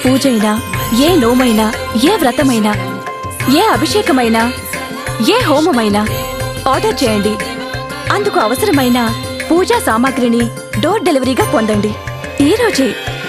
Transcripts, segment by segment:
పూజైనా ఏ నోమైనా ఏ వ్రతమైనా ఏ అభిషేకమైనా ఏ హోమమైనా ఆర్డర్ చేయండి అందుకు అవసరమైన పూజా సామాగ్రిని డోర్ డెలివరీగా పొందండి ఈ రోజే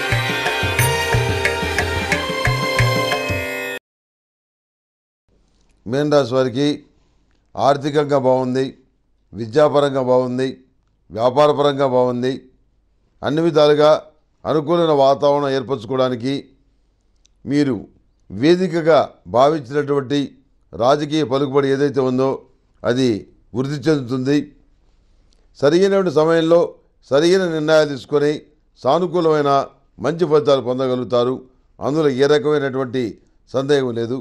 మీన రాశి వారికి ఆర్థికంగా బాగుంది విద్యాపరంగా బాగుంది వ్యాపారపరంగా బాగుంది అన్ని విధాలుగా అనుకూలమైన వాతావరణం ఏర్పరచుకోవడానికి మీరు వేదికగా భావించినటువంటి రాజకీయ పలుకుబడి ఏదైతే ఉందో అది వృద్ధి చెందుతుంది సరైనటువంటి సమయంలో సరైన నిర్ణయాలు తీసుకొని సానుకూలమైన మంచి ఫలితాలు పొందగలుగుతారు అందులో ఏ రకమైనటువంటి సందేహం లేదు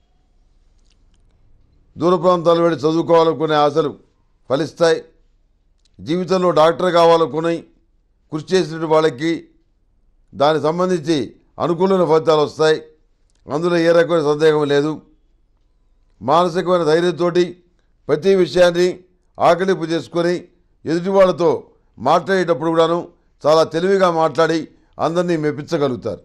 దూర ప్రాంతాలు వెళ్ళి చదువుకోవాలనుకునే ఆశలు ఫలిస్తాయి జీవితంలో డాక్టర్ కావాలనుకుని కృషి చేసిన వాళ్ళకి దానికి సంబంధించి అనుకూలమైన ఫలితాలు వస్తాయి అందులో ఏ రకమైన సందేహం లేదు మానసికమైన ధైర్యంతోటి ప్రతి విషయాన్ని ఆకలింపు చేసుకొని ఎదుటి వాళ్ళతో మాట్లాడేటప్పుడు కూడాను చాలా తెలివిగా మాట్లాడి అందరినీ మెప్పించగలుగుతారు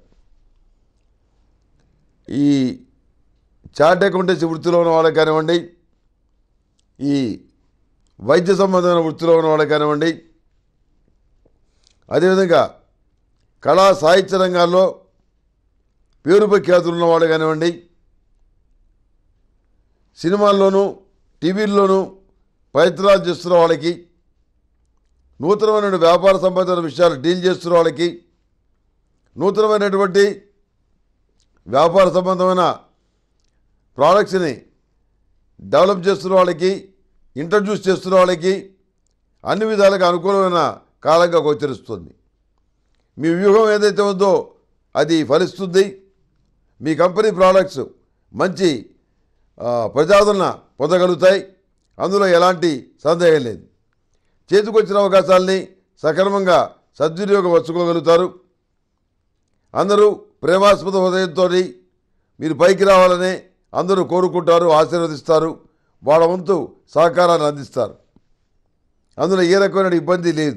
ఈ చార్ట్ అకౌంటెన్సీ వృత్తిలో ఉన్న వాళ్ళకి కానివ్వండి ఈ వైద్య సంబంధమైన వృత్తిలో ఉన్న వాళ్ళకి కానివ్వండి అదేవిధంగా కళా సాహిత్య రంగాల్లో పేరు ప్రఖ్యాతులు ఉన్న వాళ్ళు కానివ్వండి సినిమాల్లోనూ టీవీల్లోనూ ప్రయత్నాలు చేస్తున్న వాళ్ళకి నూతనమైన వ్యాపార సంబంధమైన విషయాలు డీల్ చేస్తున్న వాళ్ళకి నూతనమైనటువంటి వ్యాపార సంబంధమైన ప్రోడక్ట్స్ని డెవలప్ చేస్తున్న వాళ్ళకి ఇంట్రడ్యూస్ చేస్తున్న వాళ్ళకి అన్ని విధాలుగా అనుకూలమైన కాలంగా గోచరిస్తుంది మీ వ్యూహం ఏదైతే ఉందో అది ఫలిస్తుంది మీ కంపెనీ ప్రోడక్ట్స్ మంచి ఆ, ప్రజాదరణ పొందగలుగుతాయి అందులో ఎలాంటి సందేహం లేదు చేతికొచ్చిన అవకాశాలని సక్రమంగా సద్వినియోగపరచుకోగలుగుతారు అందరూ ప్రేమాస్పద హృదయంతో మీరు పైకి రావాలని అందరూ కోరుకుంటారు ఆశీర్వదిస్తారు వాళ్ళ వంతు సహకారాన్ని అందిస్తారు అందులో ఏ రకమైన ఇబ్బంది లేదు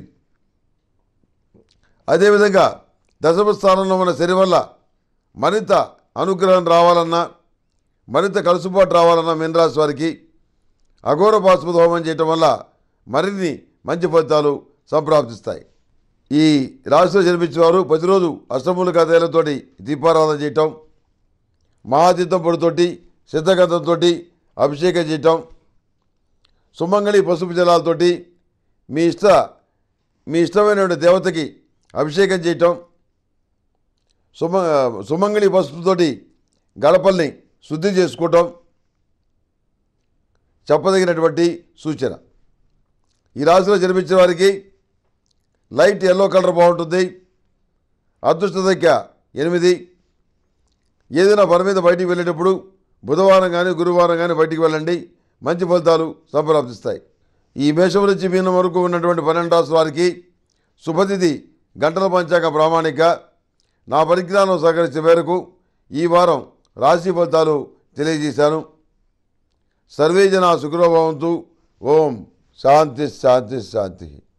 అదేవిధంగా దశమ స్థానంలో ఉన్న శని వల్ల మరింత అనుగ్రహం రావాలన్నా మరింత కలుసుబాటు రావాలన్నా మీనరాశి వారికి అఘోర పాశుపత హోమం చేయటం వల్ల మరిన్ని మంచి ఫలితాలు సంప్రాప్తిస్తాయి ఈ రాశిలో జన్మించిన వారు ప్రతిరోజు అష్టములు కథలతోటి దీపారాధన చేయటం మహాతీర్థం పొడితోటి సిద్ధగంధంతో అభిషేకం చేయటం సుమంగళి పసుపు జలాలతోటి మీ ఇష్ట మీ ఇష్టమైనటువంటి దేవతకి అభిషేకం చేయటం సుమ సుమంగళి పసుపుతోటి గడపల్ని శుద్ధి చేసుకోవటం చెప్పదగినటువంటి సూచన ఈ రాశిలో జన్మించిన వారికి లైట్ ఎల్లో కలర్ బాగుంటుంది అదృష్ట సంఖ్య ఎనిమిది ఏదైనా పని మీద బయటికి వెళ్ళేటప్పుడు బుధవారం కానీ గురువారం కానీ బయటికి వెళ్ళండి మంచి ఫలితాలు సంప్రాప్తిస్తాయి ఈ మేషం నుంచి మీనం వరకు ఉన్నటువంటి పన్నెండు రాసుల వారికి శుభతిథి గంటల పంచాంగ ప్రామాణిక నా పరిజ్ఞానం సహకరించే మేరకు ఈ వారం రాశి ఫలితాలు తెలియజేశాను సర్వే జన సుఖభవంతు ఓం శాంతి శాంతి శాంతి